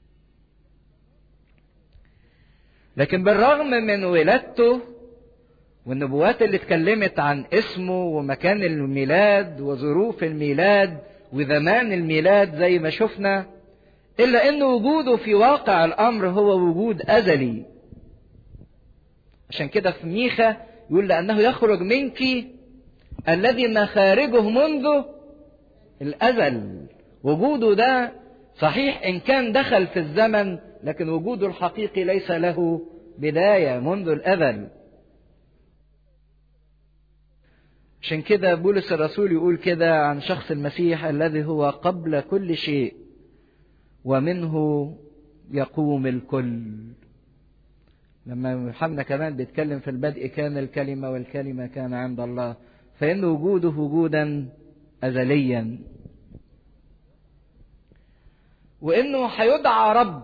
لكن بالرغم من ولادته والنبوات اللي اتكلمت عن اسمه ومكان الميلاد وظروف الميلاد وزمان الميلاد زي ما شفنا إلا أن وجوده في واقع الأمر هو وجود أزلي عشان كده في ميخا يقول لأنه يخرج منك الذي مخارجه منذ الأزل وجوده ده صحيح إن كان دخل في الزمن لكن وجوده الحقيقي ليس له بداية منذ الأزل عشان كده بولس الرسول يقول كده عن شخص المسيح الذي هو قبل كل شيء ومنه يقوم الكل لما يوحنا كمان بيتكلم في البدء كان الكلمة والكلمة كان عند الله فإن وجوده وجودا أزليا وإنه هيدعى رب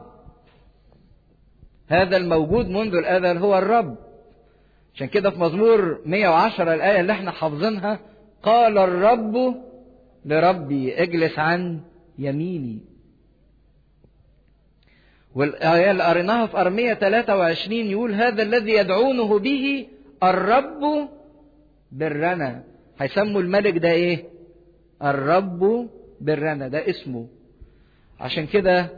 هذا الموجود منذ الأزل هو الرب عشان كده في مزمور 110 الآية اللي احنا حافظينها قال الرب لربي اجلس عن يميني والآية اللي قريناها في أرمية 23 يقول هذا الذي يدعونه به الرب برنا هيسموا الملك ده ايه الرب برنا ده اسمه عشان كده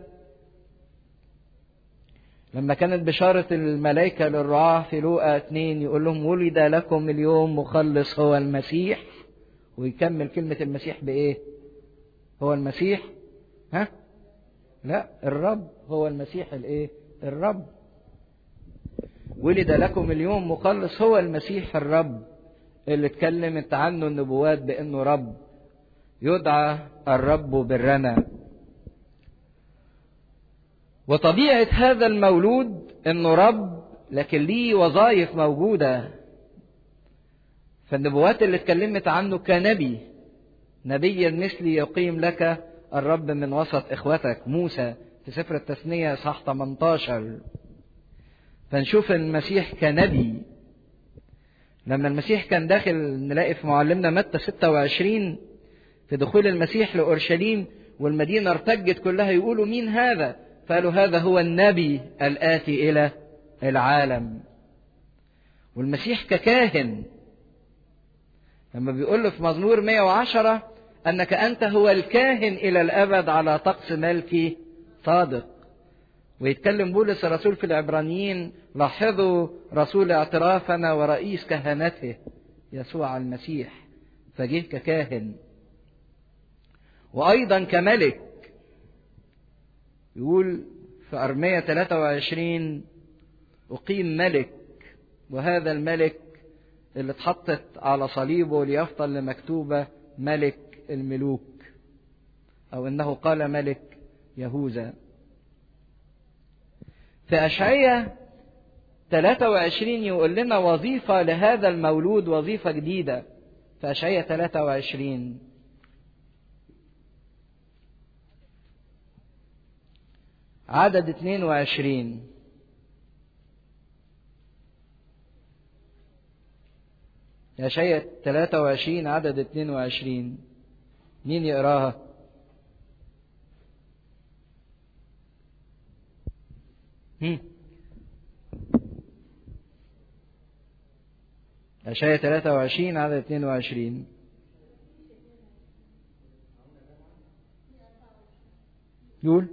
لما كانت بشارة الملائكة للرعاة في لوقا 2 يقول لهم ولد لكم اليوم مخلص هو المسيح ويكمل كلمة المسيح بإيه؟ هو المسيح ها؟ لا الرب هو المسيح الإيه؟ الرب ولد لكم اليوم مخلص هو المسيح الرب اللي اتكلمت عنه النبوات بأنه رب يدعى الرب برنا وطبيعة هذا المولود انه رب لكن ليه وظائف موجودة فالنبوات اللي اتكلمت عنه كنبي نبيا مثلي يقيم لك الرب من وسط اخوتك موسى في سفر التثنية صح 18 فنشوف المسيح كنبي لما المسيح كان داخل نلاقي في معلمنا متى 26 في دخول المسيح لأورشليم والمدينة ارتجت كلها يقولوا مين هذا قالوا هذا هو النبي الآتي إلى العالم والمسيح ككاهن لما بيقول له في مزمور 110 أنك أنت هو الكاهن إلى الأبد على طقس ملكي صادق ويتكلم بولس الرسول في العبرانيين لاحظوا رسول اعترافنا ورئيس كهنته يسوع المسيح فجه ككاهن وأيضا كملك يقول في أرمية 23 أقيم ملك وهذا الملك اللي اتحطت على صليبه ليفضل لمكتوبة ملك الملوك أو إنه قال ملك يهوذا في أشعية 23 يقول لنا وظيفة لهذا المولود وظيفة جديدة في أشعية 23 عدد 22 أشعية 23 عدد 22 مين يقراها؟ هم. أشعية 23 عدد 22 يقول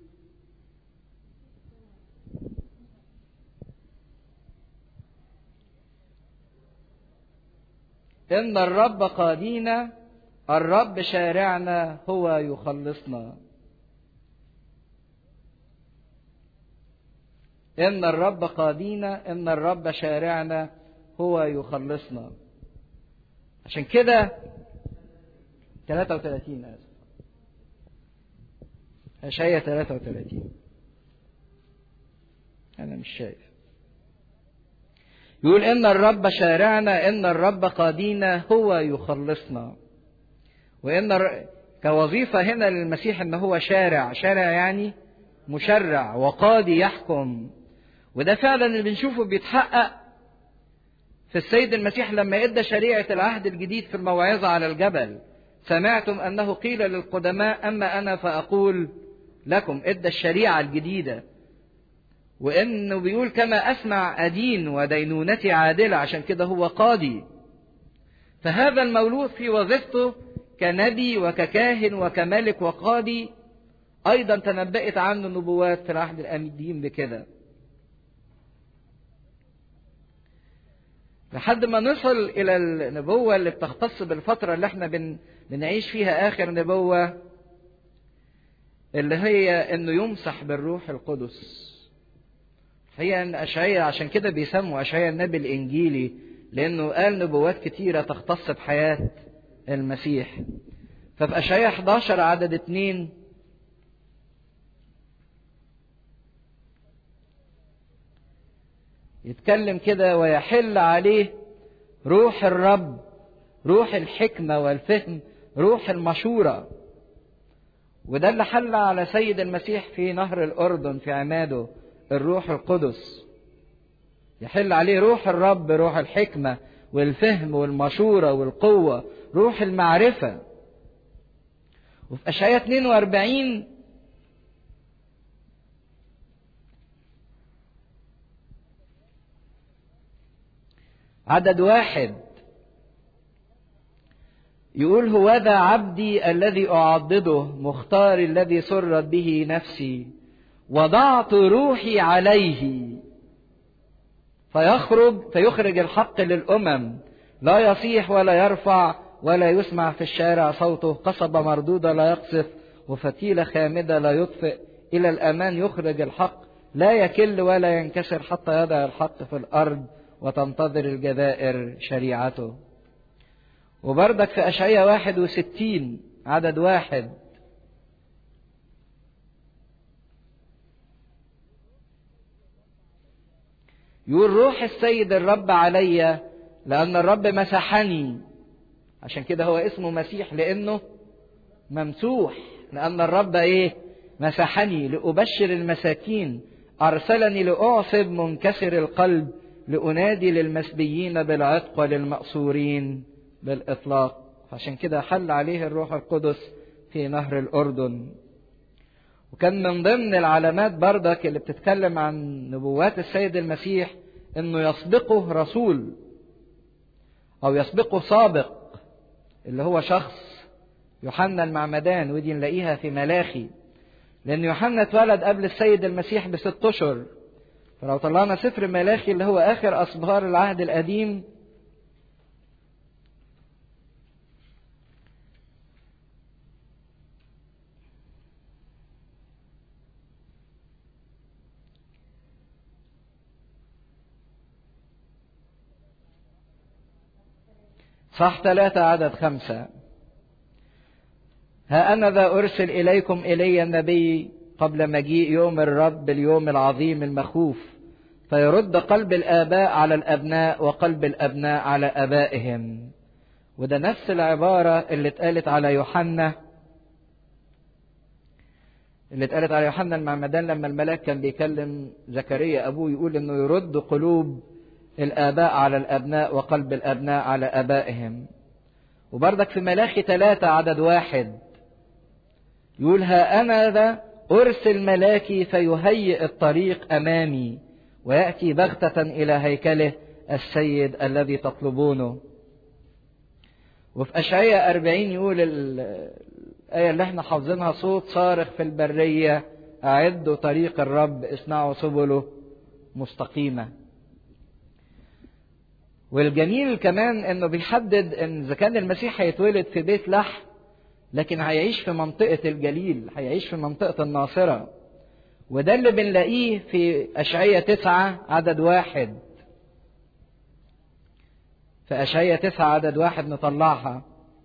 إن الرب قادينا الرب شارعنا هو يخلصنا إن الرب قادينا إن الرب شارعنا هو يخلصنا عشان كده 33 آسف أشعية 33 أنا مش شايف يقول إن الرب شارعنا إن الرب قادينا هو يخلصنا وإن الر... كوظيفة هنا للمسيح إن هو شارع شارع يعني مشرع وقاضي يحكم وده فعلا اللي بنشوفه بيتحقق في السيد المسيح لما ادى شريعة العهد الجديد في الموعظة على الجبل سمعتم أنه قيل للقدماء أما أنا فأقول لكم ادى الشريعة الجديدة وانه بيقول كما اسمع ادين ودينونتي عادله عشان كده هو قاضي فهذا المولود في وظيفته كنبي وككاهن وكملك وقاضي ايضا تنبأت عنه النبوات في العهد القديم بكده لحد ما نصل الى النبوه اللي بتختص بالفتره اللي احنا بن بنعيش فيها اخر نبوه اللي هي انه يمسح بالروح القدس هي ان اشعياء عشان كده بيسموا اشعياء النبي الانجيلي لانه قال نبوات كتيره تختص بحياه المسيح ففي اشعياء 11 عدد 2 يتكلم كده ويحل عليه روح الرب روح الحكمة والفهم روح المشورة وده اللي حل على سيد المسيح في نهر الأردن في عماده الروح القدس يحل عليه روح الرب روح الحكمة والفهم والمشورة والقوة روح المعرفة وفي أشعياء 42 عدد واحد يقول هو ذا عبدي الذي أعضده مختار الذي سرت به نفسي وضعت روحي عليه فيخرج فيخرج الحق للأمم لا يصيح ولا يرفع ولا يسمع في الشارع صوته قصبة مردودة لا يقصف وفتيلة خامدة لا يطفئ إلى الأمان يخرج الحق لا يكل ولا ينكسر حتى يضع الحق في الأرض وتنتظر الجزائر شريعته وبردك في أشعية واحد وستين عدد واحد يقول روح السيد الرب عليا لأن الرب مسحني عشان كده هو اسمه مسيح لأنه ممسوح لأن الرب إيه مسحني لأبشر المساكين أرسلني لأعصب منكسر القلب لأنادي للمسبيين بالعتق وللمأسورين بالإطلاق عشان كده حل عليه الروح القدس في نهر الأردن وكان من ضمن العلامات بردك اللي بتتكلم عن نبوات السيد المسيح انه يسبقه رسول او يسبقه سابق اللي هو شخص يوحنا المعمدان ودي نلاقيها في ملاخي لان يوحنا اتولد قبل السيد المسيح بست اشهر فلو طلعنا سفر ملاخي اللي هو اخر اسبار العهد القديم صح ثلاثة عدد خمسة ها أنا ذا أرسل إليكم إلي النبي قبل مجيء يوم الرب اليوم العظيم المخوف فيرد قلب الآباء على الأبناء وقلب الأبناء على آبائهم وده نفس العبارة اللي اتقالت على يوحنا اللي اتقالت على يوحنا المعمدان لما الملاك كان بيكلم زكريا أبوه يقول إنه يرد قلوب الآباء على الأبناء وقلب الأبناء على آبائهم وبردك في ملاخي ثلاثة عدد واحد يقول ها أنا ذا أرسل ملاكي فيهيئ الطريق أمامي ويأتي بغتة إلى هيكله السيد الذي تطلبونه وفي أشعية أربعين يقول الآية اللي احنا حافظينها صوت صارخ في البرية أعدوا طريق الرب اصنعوا سبله مستقيمة والجميل كمان انه بيحدد ان اذا كان المسيح هيتولد في بيت لحم لكن هيعيش في منطقة الجليل هيعيش في منطقة الناصرة وده اللي بنلاقيه في أشعية تسعة عدد واحد في أشعية تسعة عدد واحد نطلعها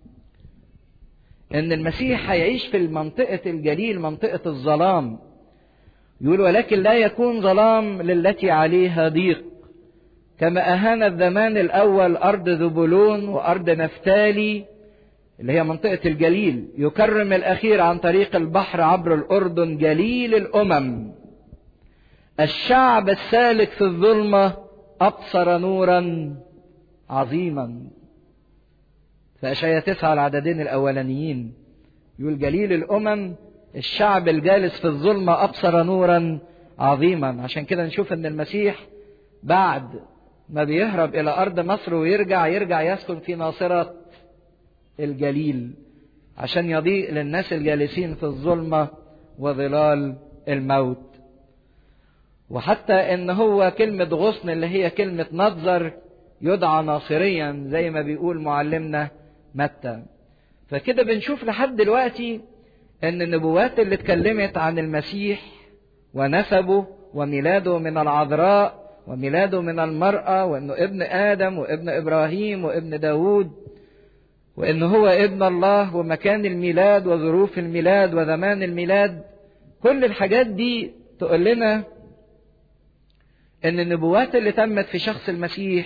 إن المسيح هيعيش في منطقة الجليل منطقة الظلام يقول ولكن لا يكون ظلام للتي عليها ضيق كما أهان الزمان الأول أرض ذبولون وأرض نفتالي اللي هي منطقة الجليل يكرم الأخير عن طريق البحر عبر الأردن جليل الأمم الشعب السالك في الظلمة أبصر نورا عظيما في أشعية تسعة العددين الأولانيين يقول جليل الأمم الشعب الجالس في الظلمة أبصر نورا عظيما عشان كده نشوف ان المسيح بعد ما بيهرب الى ارض مصر ويرجع يرجع يسكن في ناصرة الجليل عشان يضيء للناس الجالسين في الظلمة وظلال الموت وحتى ان هو كلمة غصن اللي هي كلمة نظر يدعى ناصريا زي ما بيقول معلمنا متى فكده بنشوف لحد دلوقتي ان النبوات اللي اتكلمت عن المسيح ونسبه وميلاده من العذراء وميلاده من المرأة وانه ابن ادم وابن ابراهيم وابن داود وان هو ابن الله ومكان الميلاد وظروف الميلاد وزمان الميلاد كل الحاجات دي تقول لنا ان النبوات اللي تمت في شخص المسيح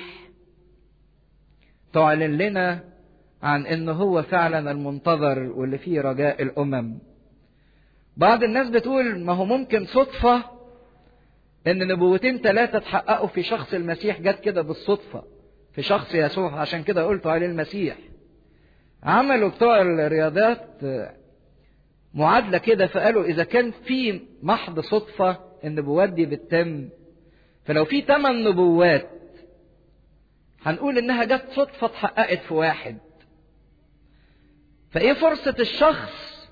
تعلن لنا عن انه هو فعلا المنتظر واللي فيه رجاء الامم بعض الناس بتقول ما هو ممكن صدفة ان نبوتين ثلاثة تحققوا في شخص المسيح جت كده بالصدفة في شخص يسوع عشان كده قلت عليه المسيح عملوا بتوع الرياضات معادلة كده فقالوا إذا كان في محض صدفة النبوات دي بتتم فلو في ثمان نبوات هنقول إنها جت صدفة اتحققت في واحد فإيه فرصة الشخص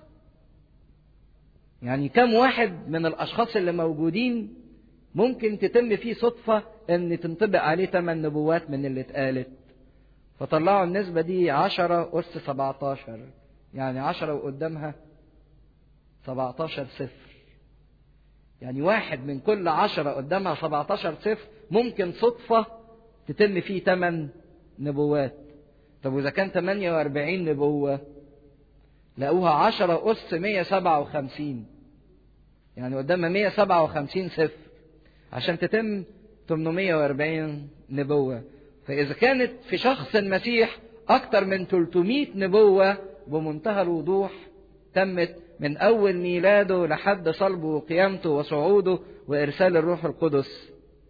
يعني كم واحد من الأشخاص اللي موجودين ممكن تتم فيه صدفة إن تنطبق عليه ثمان نبوات من اللي اتقالت فطلعوا النسبة دي عشرة أس سبعتاشر يعني عشرة وقدامها سبعتاشر صفر يعني واحد من كل عشرة قدامها سبعتاشر صفر ممكن صدفة تتم فيه ثمان نبوات طب وإذا كان 48 نبوة لقوها عشرة أس 157 يعني قدامها 157 صفر عشان تتم 840 نبوة فإذا كانت في شخص المسيح أكثر من 300 نبوة بمنتهى الوضوح تمت من أول ميلاده لحد صلبه وقيامته وصعوده وإرسال الروح القدس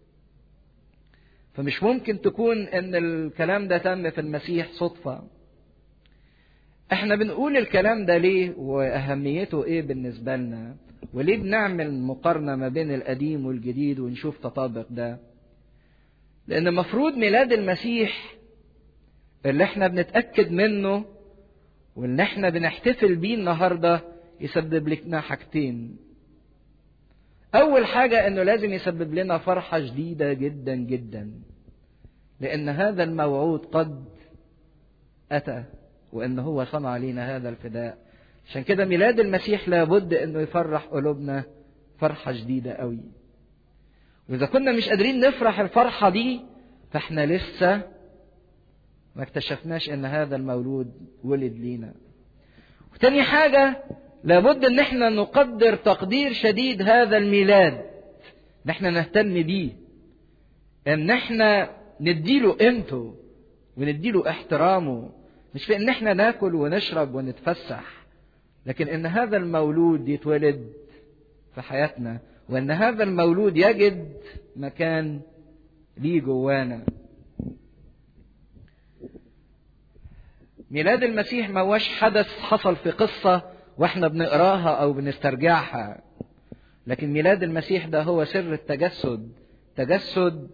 فمش ممكن تكون ان الكلام ده تم في المسيح صدفة احنا بنقول الكلام ده ليه واهميته ايه بالنسبة لنا وليه بنعمل مقارنة ما بين القديم والجديد ونشوف تطابق ده لان مفروض ميلاد المسيح اللي احنا بنتأكد منه واللي احنا بنحتفل بيه النهاردة يسبب لنا حاجتين أول حاجة إنه لازم يسبب لنا فرحة جديدة جدا جدا لأن هذا الموعود قد أتى وإن هو صنع لنا هذا الفداء عشان كده ميلاد المسيح لابد إنه يفرح قلوبنا فرحة جديدة قوي وإذا كنا مش قادرين نفرح الفرحة دي فإحنا لسه ما اكتشفناش إن هذا المولود ولد لينا وتاني حاجة لابد ان احنا نقدر تقدير شديد هذا الميلاد ان احنا نهتم بيه ان احنا نديله قيمته ونديله احترامه مش في ان احنا ناكل ونشرب ونتفسح لكن ان هذا المولود يتولد في حياتنا وان هذا المولود يجد مكان ليه جوانا ميلاد المسيح ما هوش حدث حصل في قصه واحنا بنقراها او بنسترجعها لكن ميلاد المسيح ده هو سر التجسد تجسد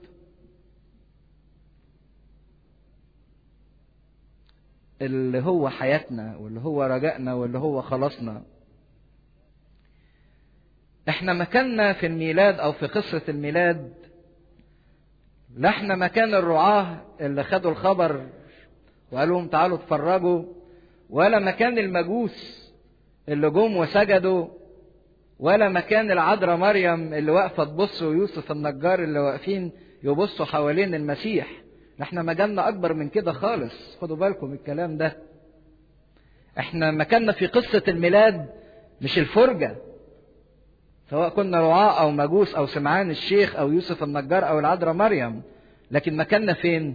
اللي هو حياتنا واللي هو رجائنا واللي هو خلاصنا احنا مكاننا في الميلاد او في قصة الميلاد لا احنا مكان الرعاة اللي خدوا الخبر وقالوا لهم تعالوا اتفرجوا ولا مكان المجوس اللي جم وسجدوا ولا مكان العذراء مريم اللي واقفه تبص ويوسف النجار اللي واقفين يبصوا حوالين المسيح احنا مجالنا اكبر من كده خالص خدوا بالكم الكلام ده احنا مكاننا في قصه الميلاد مش الفرجه سواء كنا رعاة او مجوس او سمعان الشيخ او يوسف النجار او العذراء مريم لكن مكاننا فين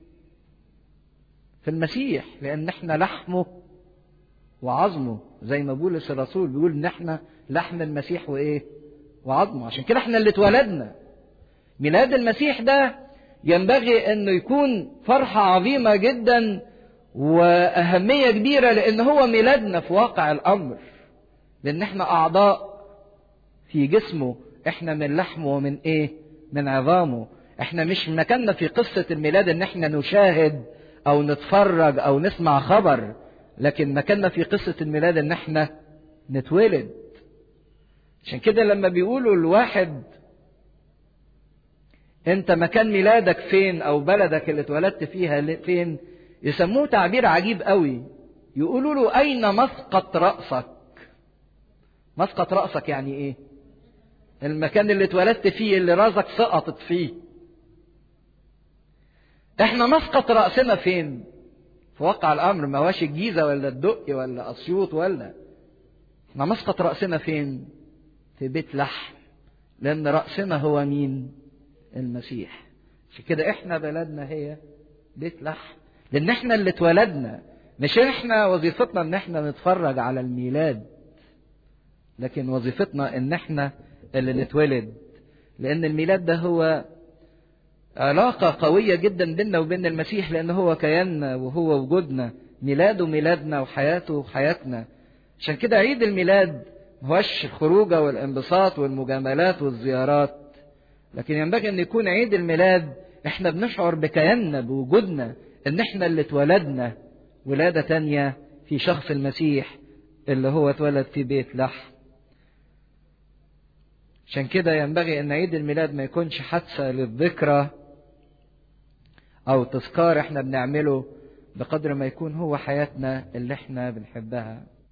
في المسيح لان احنا لحمه وعظمه زي ما بولس الرسول بيقول ان احنا لحم المسيح وايه وعظمه عشان كده احنا اللي اتولدنا ميلاد المسيح ده ينبغي انه يكون فرحه عظيمه جدا واهميه كبيره لان هو ميلادنا في واقع الامر لان احنا اعضاء في جسمه احنا من لحمه ومن ايه من عظامه احنا مش مكاننا في قصة الميلاد ان احنا نشاهد او نتفرج او نسمع خبر لكن مكاننا في قصة الميلاد ان احنا نتولد عشان كده لما بيقولوا الواحد انت مكان ميلادك فين او بلدك اللي اتولدت فيها فين يسموه تعبير عجيب قوي يقولوا له اين مسقط رأسك مسقط رأسك يعني ايه المكان اللي اتولدت فيه اللي راسك سقطت فيه احنا مسقط رأسنا فين في واقع الامر ما هواش الجيزة ولا الدق ولا اسيوط ولا احنا مسقط رأسنا فين في بيت لحم لان رأسنا هو مين المسيح عشان كده احنا بلدنا هي بيت لحم لان احنا اللي اتولدنا مش احنا وظيفتنا ان احنا نتفرج على الميلاد لكن وظيفتنا ان احنا اللي نتولد لان الميلاد ده هو علاقة قوية جدا بيننا وبين المسيح لأن هو كياننا وهو وجودنا ميلاده ميلادنا وحياته وحياتنا عشان كده عيد الميلاد هوش الخروجة والانبساط والمجاملات والزيارات لكن ينبغي أن يكون عيد الميلاد احنا بنشعر بكياننا بوجودنا ان احنا اللي اتولدنا ولادة تانية في شخص المسيح اللي هو اتولد في بيت لحم عشان كده ينبغي ان عيد الميلاد ما يكونش حادثة للذكرى او تذكار احنا بنعمله بقدر ما يكون هو حياتنا اللي احنا بنحبها